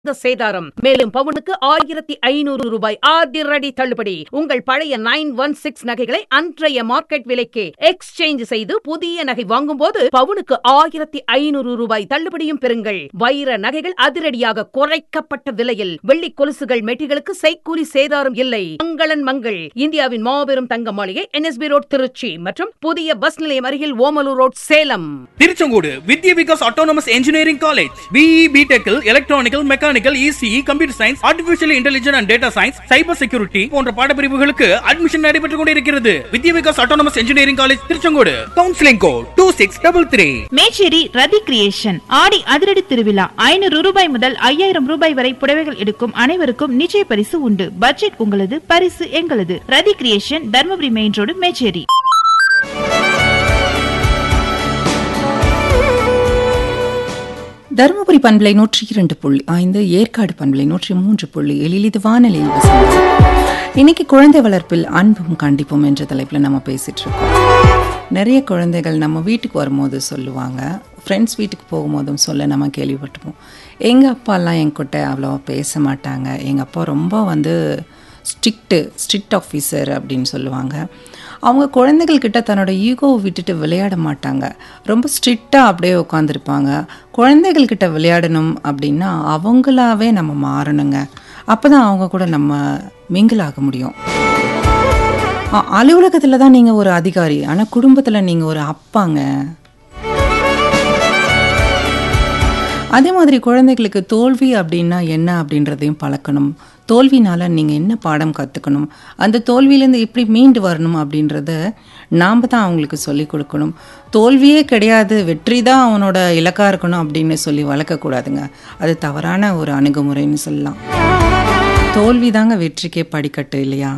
இந்த சேதாரம் மேலும் பவுனுக்கு ஆயிரத்தி ஐநூறு ரூபாய் அதிரடி தள்ளுபடி உங்கள் பழைய நைன் ஒன் சிக்ஸ் நகைகளை அன்றைய மார்க்கெட் விலைக்கு எக்ஸ்சேஞ்ச் செய்து புதிய நகை வாங்கும்போது பவுனுக்கு ஆயிரத்தி ஐநூறு ரூபாய் தள்ளுபடியும் பெறுங்கள் வைர நகைகள் அதிரடியாக குறைக்கப்பட்ட விலையில் வெள்ளி கொலுசுகள் மெட்டிகளுக்கு செய்கூலி சேதாரம் இல்லை மங்களன் மங்கள் இந்தியாவின் மாபெரும் தங்க மாளிகை என்எஸ்பி ரோட் திருச்சி மற்றும் புதிய பஸ் நிலையம் அருகில் Omalur road Salem Tiruchengode Vidya Vikas autonomous engineering college BE பிடெக்கில் electrical mechanical ECE computer science artificial intelligence and data science cyber security போன்ற பாடப்பிரிவுகளுக்கு அட்மிஷன் நடைபெற்றுக் கொண்டிருக்கிறது Vidya Vikas autonomous engineering college Tiruchengode counselling code two six double three Mecheri Rathi creation ஆடி அதிரடி திருவிழா ஐநூறு ரூபாய் முதல் ஐயாயிரம் ரூபாய் வரை புடவைகள் எடுக்கும் அனைவருக்கும் நிச்சய பரிசு உண்டு பட்ஜெட் உங்களது பரிசு எங்களது Rathi creation Dharmapuri main road Mecheri Dharmapuri பண்பலை நூற்றி இரண்டு புள்ளி ஐந்து ஏற்காடு பண்பலை நூற்றி மூன்று புள்ளி ஏழில் இது வானொலியில் வசந்தது இன்னைக்கு குழந்தை வளர்ப்பில் அன்பும் கண்டிப்பும் என்ற தலைப்பில் நம்ம பேசிட்டு இருக்கோம் நிறைய குழந்தைகள் நம்ம வீட்டுக்கு வரும்போது சொல்லுவாங்க ஃப்ரெண்ட்ஸ் வீட்டுக்கு போகும்போதும் சொல்ல நம்ம கேள்விப்பட்டிருப்போம் எங்கள் அப்பாலாம் என்கிட்ட அவ்வளோவா பேச மாட்டாங்க எங்கள் அப்பா ரொம்ப வந்து ஸ்ட்ரிக்ட்டு ஸ்ட்ரிக்ட் ஆஃபீஸர் அப்படின்னு சொல்லுவாங்க அவங்க குழந்தைகள்கிட்ட தன்னோட ஈகோவை விட்டுட்டு விளையாட மாட்டாங்க ரொம்ப ஸ்ட்ரிக்டாக அப்படியே உட்காந்துருப்பாங்க குழந்தைகள்கிட்ட விளையாடணும் அப்படின்னா அவங்களாவே நம்ம மாறணுங்க அப்போ தான் அவங்க கூட நம்ம மிங்கிள் ஆக முடியும் அ- அலுவலகத்துல தான் நீங்கள் ஒரு அதிகாரி ஆனால் குடும்பத்தில் நீங்கள் ஒரு அப்பாங்க அதே மாதிரி குழந்தைகளுக்கு தோல்வி அப்படின்னா என்ன அப்படின்றதையும் பழக்கணும் தோல்வினால நீங்கள் என்ன பாடம் கற்றுக்கணும் அந்த தோல்வியிலேருந்து எப்படி மீண்டு வரணும் அப்படின்றத நாம் தான் அவங்களுக்கு சொல்லிக் கொடுக்கணும் தோல்வியே கிடையாது வெற்றி தான் அவனோட இலக்காக இருக்கணும் அப்படின்னு சொல்லி வளர்க்கக்கூடாதுங்க அது தவறான ஒரு அணுகுமுறைன்னு சொல்லலாம் தோல்வி தாங்க வெற்றிக்கே படிக்கட்டு இல்லையா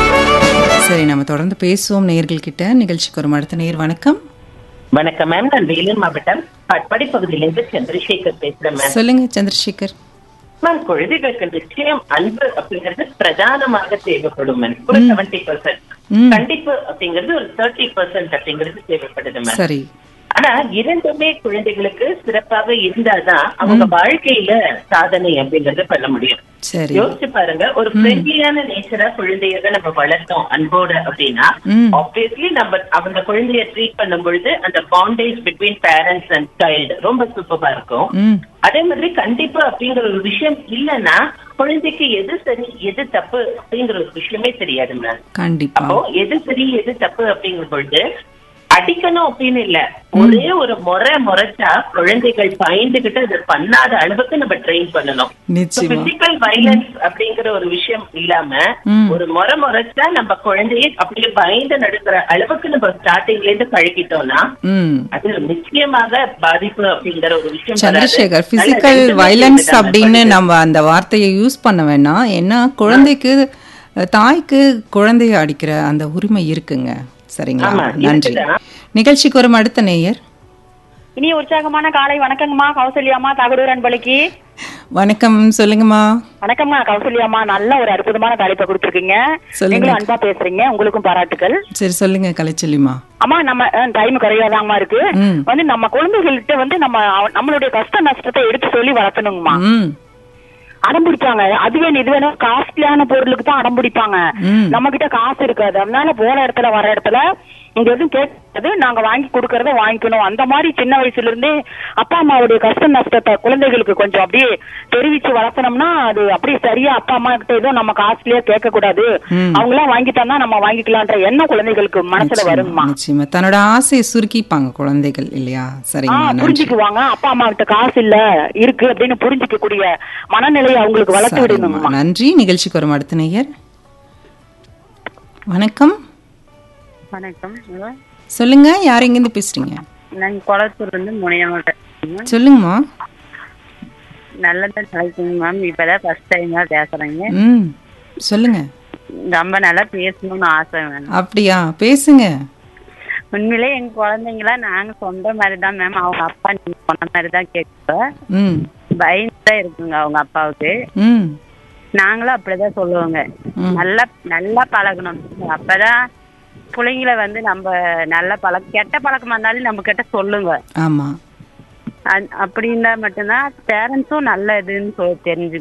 சரி நம்ம தொடர்ந்து பேசுவோம் நேயர்கள்கிட்ட நிகழ்ச்சிக்கு ஒரு அடுத்த நேர் வணக்கம் வணக்கம் மேம் நான் வேலூர் மாவட்டம் பட்பாடி பகுதியிலிருந்து சந்திரசேகர் பேசுறேன் மேம் சொல்லுங்க சந்திரசேகர் மேம் குழந்தைகளுக்கு நிச்சயம் அன்பு அப்படிங்கிறது பிரதானமாக தேவைப்படும் மேம் ஒரு செவன்டி பர்சன்ட் ம். கண்டிப்பு அப்படிங்கிறது ஒரு தேர்ட்டி பர்சன்ட் அப்படிங்கிறது தேவைப்படுது மேம் சரி ஆனா இரண்டுமே குழந்தைகளுக்கு சிறப்பாக இருந்தாதான் அவங்க வாழ்க்கையில சாதனை அப்படிங்கறது பண்ண முடியும் சரி யோசிச்சு பாருங்க ஒரு ஃப்ரெண்ட்லியான நேச்சரா குழந்தைய நம்ம வளர்த்தோம் அன்போட அப்படின்னா ம். ஆப்வியஸ்லி நம்ம அவங்க குழந்தைய ட்ரீட் பண்ணும் பொழுது அந்த bondage between parents and child ரொம்ப சூப்பரா இருக்கும் ம் அதே மாதிரி கண்டிப்பா அப்படிங்கிற ஒரு விஷயம் இல்லைன்னா குழந்தைக்கு எது சரி எது தப்பு அப்படிங்கிற ஒரு விஷயமே தெரியாது மேம் கண்டிப்பா அப்போ எது சரி எது தப்பு அப்படிங்கிற பொழுது அடிக்கணும் அப்படின்னு இல்ல ஒரே ஒரு முறை முறைச்சா குழந்தைகள் பயந்துகிட்டு அதை பண்ணாத அளவுக்கு நம்ம ட்ரெயின் பண்ணணும் நிச்சயமா பிசிக்கல் வயலன்ஸ் அப்படிங்கிற ஒரு விஷயம் இல்லாம ம். ஒரு முறை முறைச்சா நம்ம குழந்தைய அப்படியே பயந்து நடக்கிற அளவுக்கு நம்ம ஸ்டார்டிங்ல இருந்து பழகிட்டோம்னா ம் அது நிச்சயமாக பாதிப்பு அப்படிங்கிற ஒரு விஷயம் வராது. சந்திரசேகர் நல்ல பிசிக்கல் ரெண்டுமே வயலன்ஸ் சேர்ந்துதான் அப்படின்னு மேம் நம்ம அந்த வார்த்தையை யூஸ் பண்ண வேணாம் ஏன்னா குழந்தைக்கு அஹ், தாய்க்கு குழந்தைய அடிக்கிற அந்த உரிமை இருக்குங்க சரிங்களா ஆமா, நன்றி இருக்குதா? நிகழ்ச்சிக்கு வரும் அடுத்த நேயர் இனி உற்சாகமான காலை வணக்கங்கம்மா கௌசல்யாமா தகடூர் அன்பளிக்கு வணக்கம் சொல்லுங்கம்மா வணக்கம்மா கௌசல்யாமா நல்ல ஒரு அற்புதமான தலைப்பை கொடுத்துருக்கீங்க சொல்லுங்க. நீங்களும் அன்பா பேசுறீங்க உங்களுக்கும் பாராட்டுகள் சரி சொல்லுங்க கலைச்செல்விமா அம்மா நம்ம டைம் குறையாதாங்கம்மா இருக்கு ம். வந்து நம்ம குழந்தைகள்கிட்ட வந்து நம்ம அவ- நம்மளுடைய கஷ்ட நஷ்டத்தை எடுத்து சொல்லி வளர்த்தணுங்கம்மா ம் அடம் பிடிப்பாங்க அது வேணும் இது வேணும் காஸ்ட்லியான பொருளுக்கு தான் அடம் பிடிப்பாங்க ம். நம்ம கிட்ட காசு இருக்காது அதனால போன இடத்துல வர இடத்துல இங்க எதுவும் கேட்காது நாங்க வாங்கி கொடுக்கறத வாங்கிக்கணும் அந்த மாதிரி சின்ன வயசுல இருந்தே அப்பா அம்மாவுடைய கஷ்ட நஷ்டத்தை குழந்தைகளுக்கு கொஞ்சம் அப்படியே தெரிவிச்சு வளர்த்தனோம்னா அது அப்படியே சரியா அப்பா அம்மா கிட்ட எதுவும் நம்ம காஸ்ட்லியா கேட்க கூடாது ம். அவங்களாம் வாங்கி தந்தா நம்ம வாங்கிக்கலான்ற எண்ணம் குழந்தைகளுக்கு மனசுல நிச்சயமா, வருங்கம்மா நிச்சயமா தன்னோட ஆசையை சுருக்கிப்பாங்க குழந்தைகள் இல்லையா ஆ சரிங்களா நன்றி புரிஞ்சுக்குவாங்க அப்பா அம்மா கிட்ட காசு இல்ல இருக்கு அப்படின்னு புரிஞ்சுக்க கூடிய மனநிலையை அவங்களுக்கு வளர்த்து சரிம்மா, விடணுங்கம்மா நன்றி நிகழ்ச்சிக்கு வரும் அடுத்த நேயர் வணக்கம் வணக்கம் சொல்லுங்க யார் எங்கேருந்து பேசுறீங்க நான் குளத்தூர்ல இருந்து முனையாம சொல்லுங்கம்மா நல்லதான் கிடைக்குங்க மேம் இப்பதான் ஃபர்ஸ்ட் டைம் தான் பேசுறேங்க ம் சொல்லுங்க ரொம்ப நல்லா பேசணும்னு ஆசை வேணும் அப்படியா பேசுங்க உண்மையிலே எங்க குழந்தைங்கள நாங்க சொந்த மாதிரி தான் மேம் அவங்க அப்பா நீங்க சொன்ன மாதிரி தான் கேட்குறோம் ம் பயந்து தான் இருக்குங்க அவங்க அப்பாவுக்கு ம் நாங்களும் அப்படிதான் சொல்லுவோங்க ம். நல்லா நல்லா பழகணும் அப்பதான் பிள்ளைங்களை வந்து நம்ம நல்ல பழக்க கெட்ட பழக்கமா இருந்தாலும் நம்ம கிட்ட சொல்லுங்க ஆமா அ- அப்படின்னா மட்டும்தான் பேரண்ட்ஸும் நல்ல இதுன்னு சொல் தெரிஞ்சு